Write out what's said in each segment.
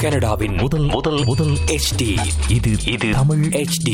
கனடாவின் முதல் முதல் முதல் HD இது இது தமிழ் HD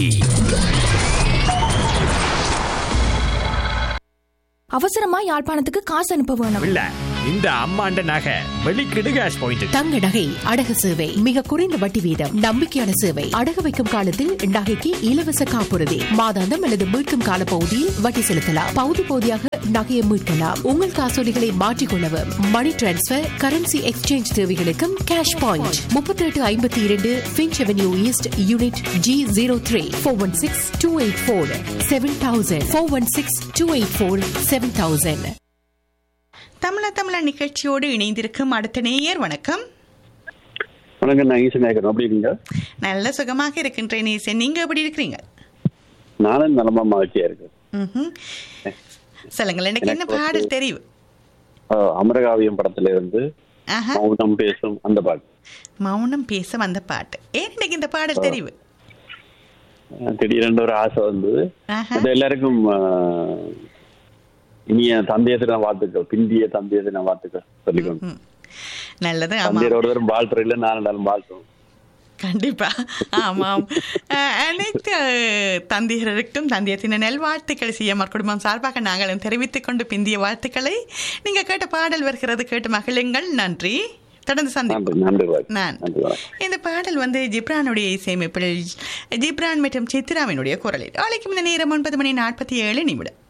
அவசரமா யாழ்ப்பாணத்துக்கு காசு அனுப்ப வேணும் இல்ல இந்த அம்மாண்ட நகை வெளிக்கிடு கேஷ் பாயிண்ட் தங்க நகை அடகு சேவை மிக குறைந்த வட்டி வீதம் நம்பிக்கையான சேவை அடகு வைக்கும் காலத்தில் நகைக்கு இலவச காப்புறுதி மாதாந்தம் அல்லது மீட்கும் கால பகுதியில் வட்டி செலுத்தலாம் பகுதி பகுதியாக நகையை மீட்கலாம் உங்கள் காசோலிகளை மாற்றிக்கொள்ளவும் மணி டிரான்ஸ்பர் கரன்சி எக்ஸ்சேஞ்ச் தேவைகளுக்கும் கேஷ் பாயிண்ட் முப்பத்தி எட்டு ஐம்பத்தி இரண்டு Finch avenue east unit G zero three four one six two eight four seven thousand four one six two eight four seven thousand தமிழ தமிழ நிகழ்ச்சியோடு இணைந்திருக்கும் அடுத்த நேயர் வணக்கம் வணக்கம் நான் ஈசன் நாயக்கன் எப்படி இருக்கீங்க நல்ல சுகமாக இருக்கின்றேன் நேசன் நீங்க எப்படி இருக்கிறீங்க நானும் நலமா மகிழ்ச்சியா இருக்கேன் ம்ஹும். சொல்லுங்கள் எனக்கு என்ன எனக்கு பாடல் தெரிவு ஆஹ் அமரகாவியம் படத்துல இருந்து ஆஹா மௌனம் பேசும் அந்த பாட்டு மௌனம் பேச வந்த பாட்டு ஏன் எனக்கு இந்த பாடல் தெரிவு ஆஹ் திடீரென்று ஒரு ஆசை வந்தது ஆஹா அது எல்லாருக்கும் ஆஹ், இனிய தந்தைய தின வாழ்த்துக்கள் பிந்திய தந்தைய தின வாழ்த்துக்கள் சொல்லிக்கொண்டு ம். நல்லது ஆமா தந்தையர் ஒரு தரம் வாழ்த்துற இல்ல நான் நாளும் வாழ்த்துவோம் கண்டிப்பா ஆமாம் அஹ், அனைத்து அஹ், தந்தையருக்கும் தந்தையத்தின நல்வாழ்த்துக்கள் சிஎம்ஆர் குடும்பம் சார்பாக நாங்களும் தெரிவித்துக் கொண்டு பிந்திய வாழ்த்துக்களை நீங்க கேட்ட பாடல் வருகிறது கேட்டு மகிழுங்கள் நன்றி தொடர்ந்து சந்திப்போம் நன்றி நன்றி வணக்கம். நான் நன்றி வணக்கம் இந்த பாடல் வந்து ஜிப்ரானுடைய இசையமைப்பில் ஜிப்ரான் மற்றும் சித்ராவினுடைய குரலில் நாளைக்கு இந்த நேரம் ஒன்பது மணி நாற்பத்தி ஏழு நிமிடம்